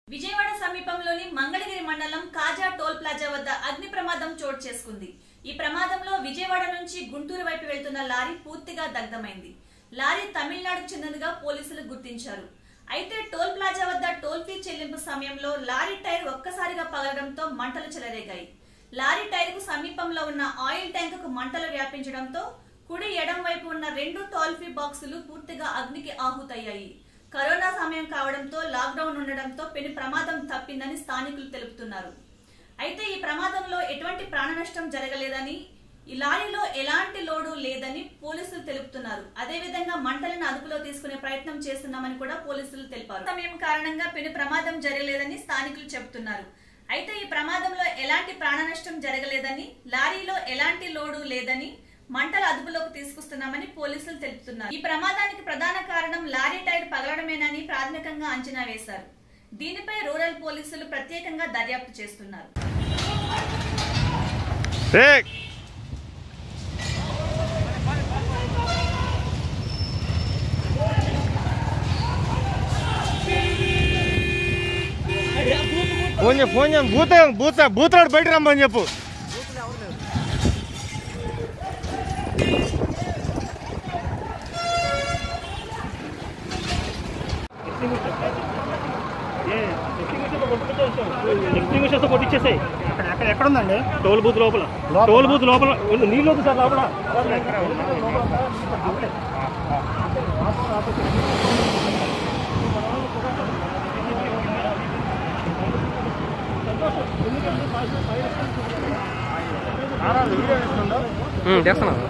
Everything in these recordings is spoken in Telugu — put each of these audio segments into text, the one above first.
విజయవాడ సమీపంలోని మంగళగిరి మండలం కాజా టోల్ ప్లాజా వద్ద అగ్ని ప్రమాదం చోటు చేసుకుంది ఈ ప్రమాదంలో విజయవాడ నుంచి గుంటూరు వైపు వెళ్తున్న లారీ పూర్తిగా దగ్ధమైంది లారీ తమిళనాడుకు చెందినదిగా పోలీసులు గుర్తించారు అయితే టోల్ ప్లాజా వద్ద టోల్ ఫీ చెల్లింపు సమయంలో లారీ టైర్ ఒక్కసారిగా పగలడంతో మంటలు చెలరేగాయి లారీ టైర్ కు సమీపంలో ఉన్న ఆయిల్ ట్యాంక్ కు మంటలు వ్యాపించడంతో కుడి ఎడం వైపు ఉన్న రెండు టోల్ ఫీ బాక్సులు పూర్తిగా అగ్నికి ఆహుతయ్యాయి కరోనా సమయం కావడంతో లాక్డౌన్ ఉండడంతో పెను ప్రమాదం తప్పిందని స్థానికులు తెలుపుతున్నారు అయితే ఈ ప్రమాదంలో ఎటువంటి ప్రాణ నష్టం జరగలేదని ఈ లారీలో ఎలాంటి లోడు లేదని పోలీసులు తెలుపుతున్నారు అదేవిధంగా మంటలను అదుపులో తీసుకునే ప్రయత్నం చేస్తున్నామని కూడా పోలీసులు తెలిపారు సమయం కారణంగా పెను ప్రమాదం జరగలేదని స్థానికులు చెబుతున్నారు అయితే ఈ ప్రమాదంలో ఎలాంటి ప్రాణ నష్టం జరగలేదని లారీలో ఎలాంటి లోడు లేదని మంటల అదుపులోకి తీసుకొస్తున్నామని పోలీసులు తెలుపుతున్నారు ఈ ప్రమాదానికి ప్రధాన కారణం లారీ టైర్ పగలడమేనని ప్రాథమికంగా అంచనా వేశారు దీనిపై రూరల్ పోలీసులు ప్రత్యేకంగా దర్యాప్తు చేస్తున్నారు Rick! ఫోన్ చెప్పు ఫోన్ చెప్పు బూత్ బూత్ బూత్ రోడ్ బయట రమ్మని చెప్పు ఎక్స్టింగ్విషర్స్ కొట్టించేసాయి అక్కడ ఎక్కడ ఉందండి టోల్ బూత్ లోపల టోల్ బూత్ లోపల ఉంది, నీళ్ళు వద్దు సార్ లోపల చేస్తున్నాను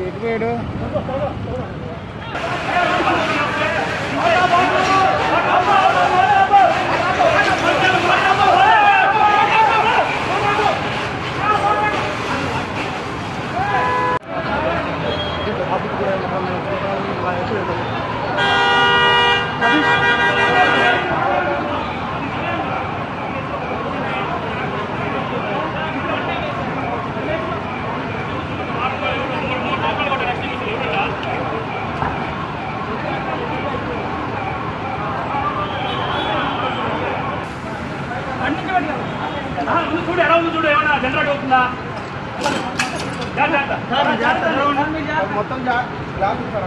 ఆ, ఉంది చూడు ఎలా ఉంది చూడు ఏమన్నా జనరేట్ అవుతుందా జాగ్రత్త. మొత్తం జాగ్రత్త సార్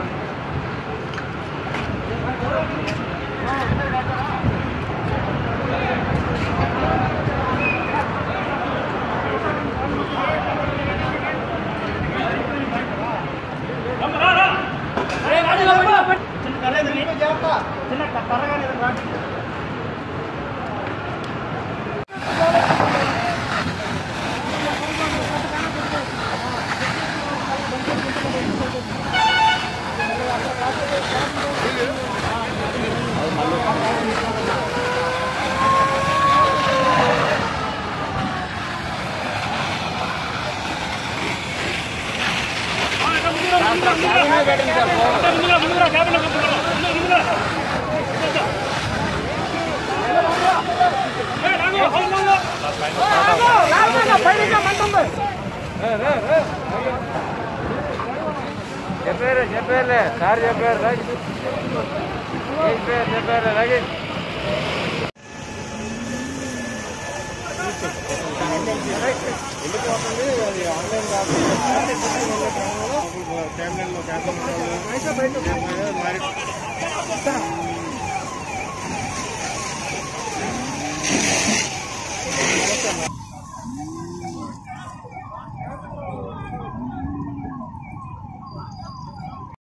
రమ్మ, రా, రా. ఏ, రాజు, రా, రా. చిన్న కర్ర ఎదురు. చిన్న కర్రగా ఎదురు రా. ఆ, ఇక్కడ ముందురా, ముందురా, ముందురా. ముందురా, ముందురా, క్యాబిన్లో ముందురా. ముందురా, ముందురా. ఏ, రాఘవ, హౌస్ లో. చెప్పారు చెప్పారులే సార్ చెప్పారు రైట్ చెప్పారు చెప్పారు రైట్ వెళ్ళిపోతుంది అది ఆన్లైన్ కాకుండా క్యాబినెట్లో క్యాబినెట్ మరి